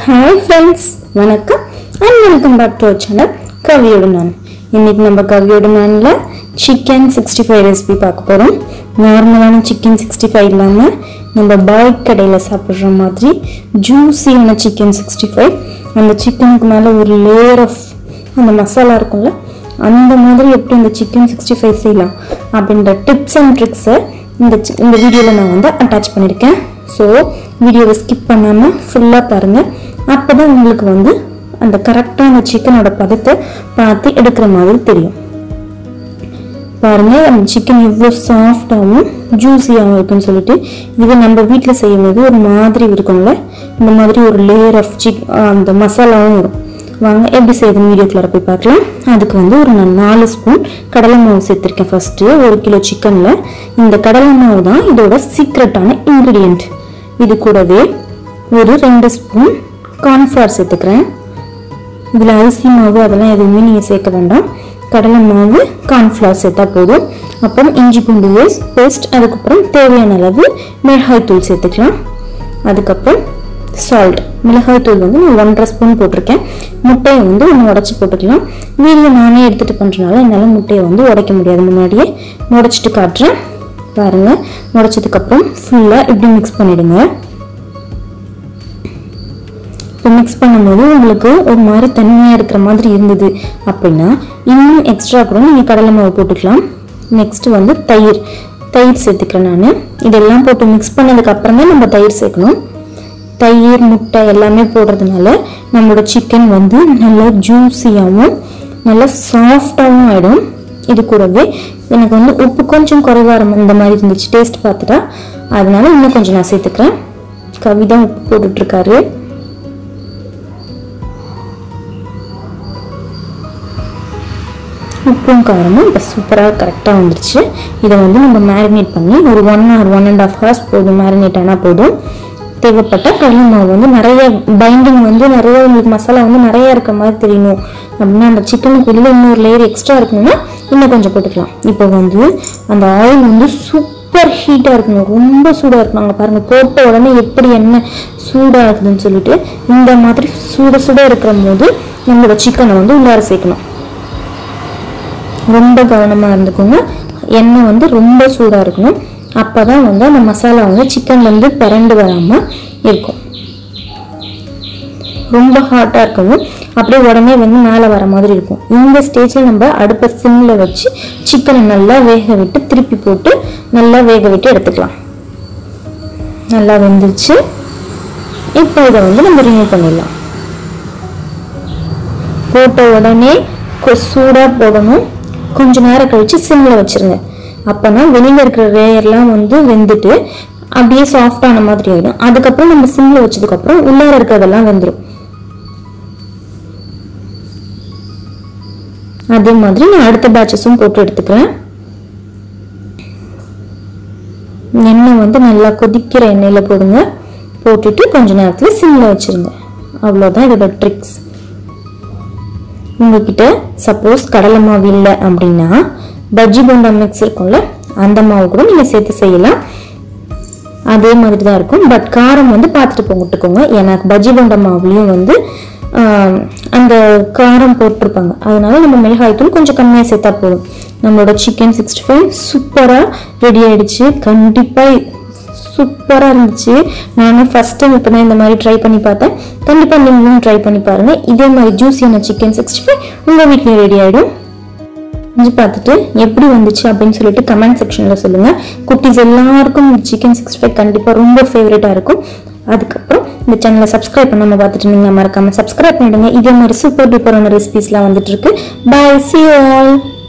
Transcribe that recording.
hi friends வணக்கம் and welcome back to our channel கவியோடு நான் இன்னைக்கு நம்ம கவியோடு நானில் சிக்கன் சிக்ஸ்டி ஃபைவ் ரெசிபி பார்க்க போகிறோம் நார்மலான சிக்கன் சிக்ஸ்டி ஃபைவ் இல்லாமல் நம்ம பாய் கடையில் சாப்பிட்ற மாதிரி ஜூஸியான சிக்கன் சிக்ஸ்டி ஃபைவ் அந்த சிக்கனுக்கு மேலே ஒரு லேயர் ஆஃப் அந்த மசாலா இருக்கும்ல அந்த மாதிரி எப்படி இந்த சிக்கன் சிக்ஸ்டி ஃபைவ் செய்யலாம் அப்படின்ற டிப்ஸ் அண்ட் ட்ரிக்ஸை இந்த சி- இந்த வீடியோவில் நான் வந்து அட்டாச் பண்ணியிருக்கேன் ஸோ வீடியோவை ஸ்கிப் பண்ணாமல் ஃபுல்லாக பாருங்கள் அப்போ தான் உங்களுக்கு வந்து அந்த கரெக்டான சிக்கனோட பதத்தை பார்த்து எடுக்கிற மாதிரி தெரியும் பாருங்க அந்த சிக்கன் எவ்வளோ சாஃப்டாகவும் ஜூஸியாகவும் இருக்குன்னு சொல்லிட்டு இது நம்ம வீட்டில் செய்யும்போது ஒரு மாதிரி இருக்கும்ல இந்த மாதிரி ஒரு லேயர் ஆஃப் சிக் அந்த மசாலாவும் வரும் வாங்க எப்படி செய்யுதுன்னு வீடியோக்குள்ளார போய் பார்க்கலாம் அதுக்கு வந்து ஒரு நான் நாலு ஸ்பூன் கடலை மாவு சேர்த்துருக்கேன் ஃபர்ஸ்ட்டு ஒரு கிலோ சிக்கனில் இந்த கடலை மாவு தான் இதோட சீக்ரெட்டான இன்க்ரீடியண்ட் இது கூடவே ஒரு ரெண்டு ஸ்பூன் கார்ன்ஃப்ளவர் சேர்த்துக்கிறேன் இதில் அரிசி மாவு அதெல்லாம் எதுவுமே நீங்கள் சேர்க்க வேண்டாம் கடலை மாவு கார்ன்ஃப்ளவர் சேர்த்தா போதும் அப்புறம் இஞ்சி பூண்டு பேஸ்ட் பேஸ்ட் அதுக்கப்புறம் தேவையான அளவு மிளகாய் தூள் சேர்த்துக்கலாம் அதுக்கப்புறம் சால்ட் மிளகாய் தூள் வந்து நான் ஒன்றரை ஸ்பூன் போட்டிருக்கேன் முட்டையை வந்து ஒன்று உடச்சி போட்டுக்கலாம் வீடியோ நானே எடுத்துகிட்டு பண்ணுறதுனால என்னால் முட்டையை வந்து உடைக்க முடியாது முன்னாடியே உடச்சிட்டு காட்டுறேன் பாருங்கள் உடச்சதுக்கப்புறம் ஃபுல்லாக இப்படி மிக்ஸ் பண்ணிவிடுங்க இப்போ மிக்ஸ் பண்ணும்போது உங்களுக்கு ஒரு மாதிரி தண்ணியாக இருக்கிற மாதிரி இருந்தது அப்படின்னா இன்னும் எக்ஸ்ட்ரா கூட நீங்கள் கடலை மாவு போட்டுக்கலாம் நெக்ஸ்ட் வந்து தயிர் தயிர் சேர்த்துக்கிறேன் நான் இதெல்லாம் போட்டு மிக்ஸ் பண்ணதுக்கு அப்புறம் தான் நம்ம தயிர் சேர்க்கணும் தயிர் முட்டை எல்லாமே போடுறதுனால நம்மளோட சிக்கன் வந்து நல்லா ஜூஸியாகவும் நல்லா சாஃப்டாகவும் ஆகிடும் இது கூடவே எனக்கு வந்து உப்பு கொஞ்சம் குறைவாக இந்த மாதிரி இருந்துச்சு டேஸ்ட் பார்த்துட்டா அதனால இன்னும் கொஞ்சம் நான் சேர்த்துக்கிறேன் கவிதான் உப்பு போட்டுட்ருக்காரு உப்பும் காரமும் இப்போ சூப்பராக கரெக்டாக வந்துருச்சு இதை வந்து நம்ம மேரினேட் பண்ணி ஒரு one or one and half hours போதும் மேரினேட் ஆனால் போதும் தேவைப்பட்ட கடலை மாவு வந்து நிறைய பைண்டிங் வந்து நிறைய உங்களுக்கு மசாலா வந்து நிறைய இருக்க மாதிரி தெரியணும் அப்படின்னா அந்த சிக்கனுக்கு உள்ள இன்னொரு லேயர் எக்ஸ்ட்ரா இருக்கணும்னா இன்னும் கொஞ்சம் போட்டுக்கலாம் இப்போ வந்து அந்த ஆயில் வந்து சூப்பர் ஹீட்டாக இருக்கணும் ரொம்ப சூடாக இருக்கணும் அங்கே பாருங்கள் போட்ட உடனே எப்படி எண்ணெய் சூடாகுதுன்னு சொல்லிட்டு இந்த மாதிரி சுட சுட இருக்கிற போது நம்மளோட சிக்கனை வந்து உள்ளார சேர்க்கணும் ரொம்ப கவனமாக இருந்துக்கோங்க எண்ணெய் வந்து ரொம்ப சூடாக இருக்கணும் அப்போ தான் வந்து அந்த மசாலா வந்து சிக்கன்லேருந்து பிறண்டு வராமல் இருக்கும் ரொம்ப ஹாட்டாக இருக்கவும் அப்படியே உடனே வந்து மேலே வர மாதிரி இருக்கும் இந்த ஸ்டேஜில் நம்ம அடுப்பை சிம்மில் வச்சு சிக்கனை நல்லா வேக விட்டு திருப்பி போட்டு நல்லா வேக விட்டு எடுத்துக்கலாம் நல்லா வெந்துருச்சு இப்போ இதை வந்து நம்ம ரிமூவ் பண்ணிடலாம் போட்ட உடனே கொ- சூடா போடணும் கொஞ்ச நேரம் கழிச்சு சிம்ல வச்சிருங்க அப்பனா வெளியில இருக்கிற லேயர்லாம் வந்து வெந்துட்டு அப்படியே சாஃப்டான மாதிரி ஆயிடும் அதுக்கப்புறம் நம்ம சிம்ல வச்சதுக்கு அப்புறம் உள்ளார இருக்கிறதெல்லாம் வெந்துடும் அதே மாதிரி நான் அடுத்த பேட்சஸும் போட்டு எடுத்துக்கிறேன் எண்ணெய் வந்து நல்லா கொதிக்கிற எண்ணெயில போடுங்க போட்டுட்டு கொஞ்ச நேரத்துல சிம்ல வச்சிருங்க அவ்வளோதான் இதோட ட்ரிக்ஸ் உங்ககிட்ட சப்போஸ் கடலை மாவு இல்லை அப்படின்னா பஜ்ஜி போண்டா மிக்ஸ் இருக்கும்ல அந்த மாவு கூட நீங்கள் சேர்த்து செய்யலாம் அதே மாதிரி தான் இருக்கும் பட் காரம் வந்து பார்த்துட்டு போட்டுக்கோங்க ஏன்னா பஜ்ஜி போண்டா மாவுலேயும் வந்து ஆம், அந்த காரம் போட்டிருப்பாங்க அதனால நம்ம மிளகாய் தூள் கொஞ்சம் கம்மியாக சேர்த்தா போதும் நம்மளோட சிக்கன் சிக்ஸ்டி ஃபைவ் சூப்பராக ரெடி ஆயிடுச்சு கண்டிப்பாக சூப்பராக இருந்துச்சு நானும் ஃபர்ஸ்ட் டைம் இப்போ தான் இந்த மாதிரி ட்ரை பண்ணி பார்த்தேன் கண்டிப்பாக நீங்களும் ட்ரை பண்ணி பாருங்கள் இதே மாதிரி ஜூஸியான சிக்கன் சிக்ஸ்டி ஃபைவ் உங்கள் வீட்லேயும் ரெடி ஆகிடும் செஞ்சு பார்த்துட்டு எப்படி வந்துச்சு அப்படின்னு சொல்லிட்டு கமெண்ட் செக்ஷனில் சொல்லுங்கள் குட்டீஸ் எல்லாருக்கும் சிக்கன் சிக்ஸ்டி ஃபைவ் கண்டிப்பாக ரொம்ப ஃபேவரட்டாக இருக்கும் அதுக்கப்புறம் இந்த சேனலை சப்ஸ்கிரைப் பண்ணாமல் பார்த்துட்டு நீங்கள் மறக்காமல் சப்ஸ்கிரைப் பண்ணிடுங்க இதே மாதிரி சூப்பர் டூப்பரான ரெசிபிஸ்லாம் வந்துட்டு இருக்கு பாய் சி ஆல்